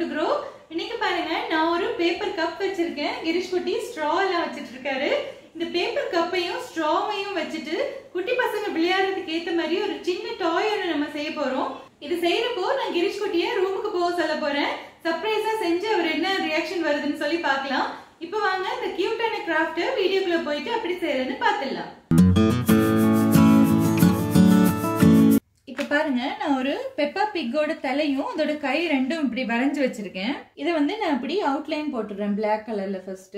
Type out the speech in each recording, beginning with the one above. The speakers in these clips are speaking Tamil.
டு க்ரோ இன்னைக்கு பாருங்க நான் ஒரு பேப்பர் கப் வச்சிருக்கேன் கிரிஷ் குட்டி ஸ்ட்ரா எல்லாம் வச்சிட்டு இருக்காரு இந்த பேப்பர் கப்பையும் ஸ்ட்ராவையும் வச்சுட்டு குட்டி பசங்க விளையாடுறதுக்கு ஏத்த மாதிரி ஒரு சின்ன டாய் ஒன்று நம்ம செய்ய போறோம் இது செய்யறப்போ நான் கிரிஷ் குட்டிய ரூமுக்கு போக சொல்ல போறேன் சர்ப்ரைஸா செஞ்சு அவர் என்ன ரியாக்ஷன் வருதுன்னு சொல்லி பார்க்கலாம் இப்போ வாங்க இந்த கியூட்டான கிராஃப்ட் வீடியோக்குள்ள போயிட்டு அப்படி செய்யறதுன்னு பார்த்துடலாம் இப்ப பாருங்க நான் ஒரு பெப்பா பிக்கோட தலையும் அதோட கை ரெண்டும் இப்படி வரைஞ்சு வச்சிருக்கேன் இதை வந்து நான் இப்படி அவுட்லைன் போட்டுடுறேன் பிளாக் கலர்ல ஃபர்ஸ்ட்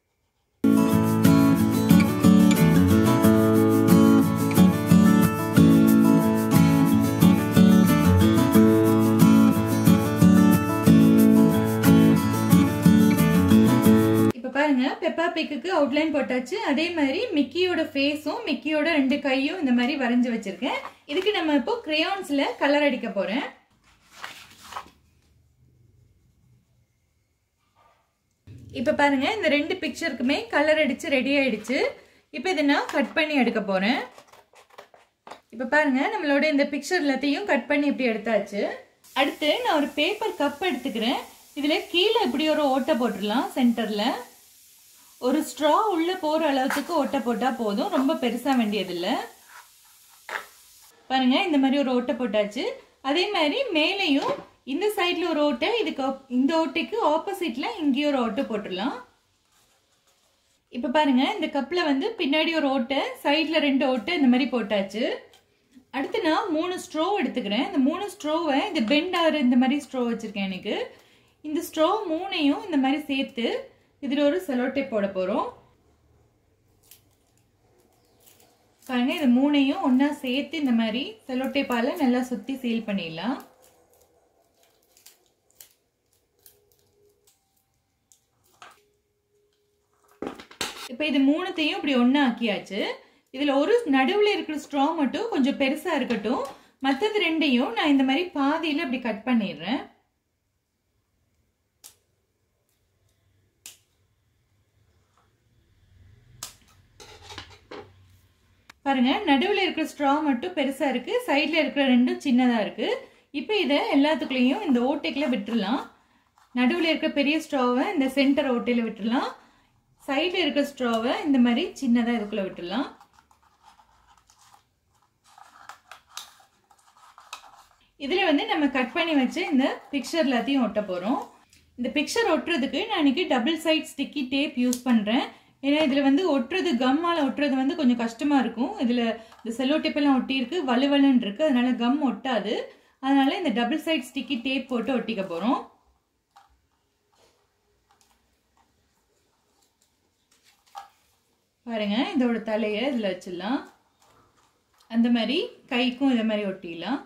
இப்ப பாருங்க பெப்பா பிக்குக்கு அவுட்லைன் போட்டாச்சு அதே மாதிரி மிக்கியோட ஃபேஸும் மிக்கியோட ரெண்டு கையும் இந்த மாதிரி வரைஞ்சு வச்சிருக்கேன் இதுக்கு நம்ம இப்போ கிரேயான்ஸ்ல கலர் அடிக்க போறேன் இப்ப பாருங்க இந்த ரெண்டு பிக்சருக்குமே கலர் அடிச்சு ரெடி ஆயிடுச்சு இப்போ இதை நான் கட் பண்ணி எடுக்க போறேன் இப்ப பாருங்க நம்மளோட இந்த பிக்சர் எல்லாத்தையும் கட் பண்ணி இப்படி எடுத்தாச்சு அடுத்து நான் ஒரு பேப்பர் கப் எடுத்துக்கிறேன் இதுல கீழே இப்படி ஒரு ஓட்டை போட்டுடலாம் சென்டர்ல ஒரு ஸ்ட்ரா உள்ள போற அளவுக்கு ஓட்டை போட்டா போதும் ரொம்ப பெருசா வேண்டியதில்லை பாருங்க இந்த மாதிரி ஒரு ஓட்டை போட்டாச்சு அதே மாதிரி மேலேயும் இந்த சைட்ல ஒரு ஓட்டை இதுக்கு இந்த ஓட்டைக்கு ஆப்போசிட்ல இங்கேயும் ஒரு ஓட்டை போட்டுடலாம் இப்ப பாருங்க இந்த கப்ல வந்து பின்னாடி ஒரு ஓட்டை சைட்ல ரெண்டு ஓட்டை இந்த மாதிரி போட்டாச்சு அடுத்து நான் மூணு ஸ்ட்ரோ எடுத்துக்கிறேன் இந்த மூணு ஸ்ட்ரோவை இந்த பெண்ட் ஆறு இந்த மாதிரி ஸ்ட்ரோ வச்சிருக்கேன் எனக்கு இந்த ஸ்ட்ரோ மூணையும் இந்த மாதிரி சேர்த்து இதில் ஒரு செலோட்டை போட போகிறோம் பாருங்க இது மூணையும் ஒன்றா சேர்த்து இந்த மாதிரி செலோட்டேப்பால நல்லா சுற்றி சீல் பண்ணிடலாம் இப்போ இது மூணுத்தையும் இப்படி ஒன்றா ஆக்கியாச்சு இதில் ஒரு நடுவில் இருக்கிற ஸ்ட்ரா மட்டும் கொஞ்சம் பெருசாக இருக்கட்டும் மற்றது ரெண்டையும் நான் இந்த மாதிரி பாதியில் இப்படி கட் பண்ணிடுறேன் பாருங்க நடுவில் இருக்கிற ஸ்ட்ரா மட்டும் பெருசாக இருக்கு சைடில் இருக்கிற ரெண்டும் சின்னதாக இருக்கு இப்போ இதை எல்லாத்துக்குள்ளேயும் இந்த ஓட்டைக்குள்ள விட்டுறலாம் நடுவில் இருக்கிற பெரிய ஸ்ட்ராவை இந்த சென்டர் ஓட்டையில் விட்டுறலாம் சைடில் இருக்கிற ஸ்ட்ராவை இந்த மாதிரி சின்னதாக இதுக்குள்ளே விட்டுடலாம் இதில் வந்து நம்ம கட் பண்ணி வச்சு இந்த பிக்சர் எல்லாத்தையும் ஒட்ட போகிறோம் இந்த பிக்சர் ஒட்டுறதுக்கு நான் இன்னைக்கு double side sticky tape use பண்ணுறேன் ஏன்னா இதில் வந்து ஒட்டுறது கம்மால் ஒட்டுறது வந்து கொஞ்சம் கஷ்டமாக இருக்கும் இதில் இந்த செல்லோ டேப்பெல்லாம் ஒட்டியிருக்கு வலுவலுன்னு இருக்குது அதனால கம் ஒட்டாது அதனால இந்த டபுள் சைட் ஸ்டிக்கி டேப் போட்டு ஒட்டிக்க போகிறோம் பாருங்க இதோட தலையை இதில் வச்சிடலாம் அந்த மாதிரி கைக்கும் இதை மாதிரி ஒட்டிடலாம்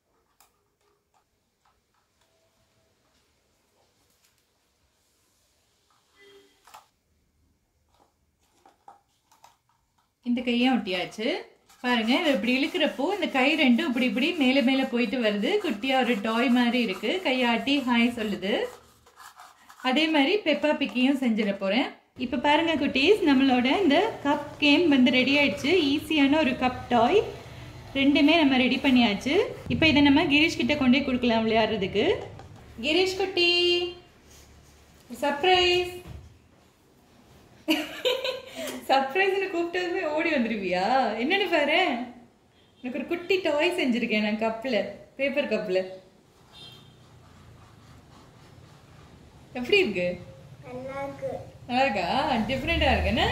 இந்த கையும் ஒட்டியாச்சு பாருங்க இது இப்படி இழுக்கிறப்போ இந்த கை ரெண்டும் இப்படி இப்படி மேலே மேலே போயிட்டு வருது குட்டியா ஒரு டாய் மாதிரி இருக்கு கையாட்டி ஹாய் சொல்லுது அதே மாதிரி பெப்பா பிக்கியும் செஞ்சிட போறேன் இப்போ பாருங்க குட்டீஸ் நம்மளோட இந்த கப் கேம் வந்து ரெடி ஆயிடுச்சு ஈஸியான ஒரு கப் டாய் ரெண்டுமே நம்ம ரெடி பண்ணியாச்சு இப்போ இதை நம்ம கிரீஷ் கிட்ட கொண்டே கொடுக்கலாம் விளையாடுறதுக்கு கிரீஷ் குட்டி சர்ப்ரைஸ் சர்ப்ரைஸ்னு கூப்பிட்டதுமே ஓடி வந்துருவியா என்னன்னு பாரு எனக்கு ஒரு குட்டி டாய் செஞ்சிருக்கேன் நான் கப்பில் பேப்பர் கப்பில் எப்படி இருக்கு நல்லா இருக்கா டிஃப்ரெண்டா இருக்குன்னு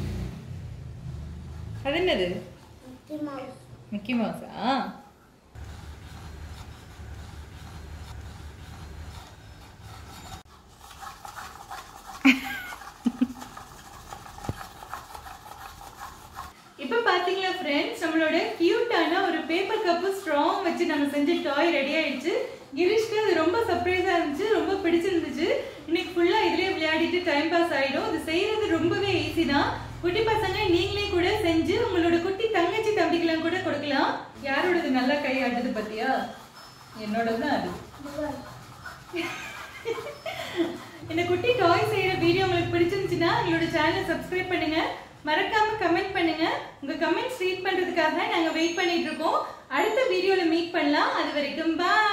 அது என்னது மிக்கி மவுஸா இப்போ பாத்தீங்களா ஃப்ரெண்ட்ஸ் நம்மளோட கியூட்டான ஒரு பேப்பர் கப்பு ஸ்ட்ராங் வச்சு நம்ம செஞ்ச டாய் ரெடி ஆயிடுச்சு கிரீஷ்க்கு அது ரொம்ப சர்ப்ரைஸா இருந்துச்சு ரொம்ப பிடிச்சிருந்துச்சு இன்னைக்கு ஃபுல்லா இதுலயே விளையாடிட்டு டைம் பாஸ் ஆயிடும் இது செய்யறது ரொம்பவே ஈஸி தான் குட்டி பசங்க நீங்களே கூட செஞ்சு உங்களோட குட்டி தங்கச்சி தம்பிக்கெல்லாம் கூட கொடுக்கலாம் யாரோடது நல்லா கை ஆடுது பத்தியா என்னோடது தான் அது இந்த குட்டி டாய் செய்யற வீடியோ உங்களுக்கு பிடிச்சிருந்துச்சுன்னா எங்களோட சேனலை சப்ஸ்கிரைப் பண்ணுங்க மறக்காம கமெண்ட் பண்ணுங்க உங்க கமெண்ட்ஸ் ரீட் பண்றதுக்காக நாங்க வெயிட் பண்ணிட்டு இருக்கோம் அடுத்த வீடியோல மீட் பண்ணலாம் அது வரைக்கும் பாய்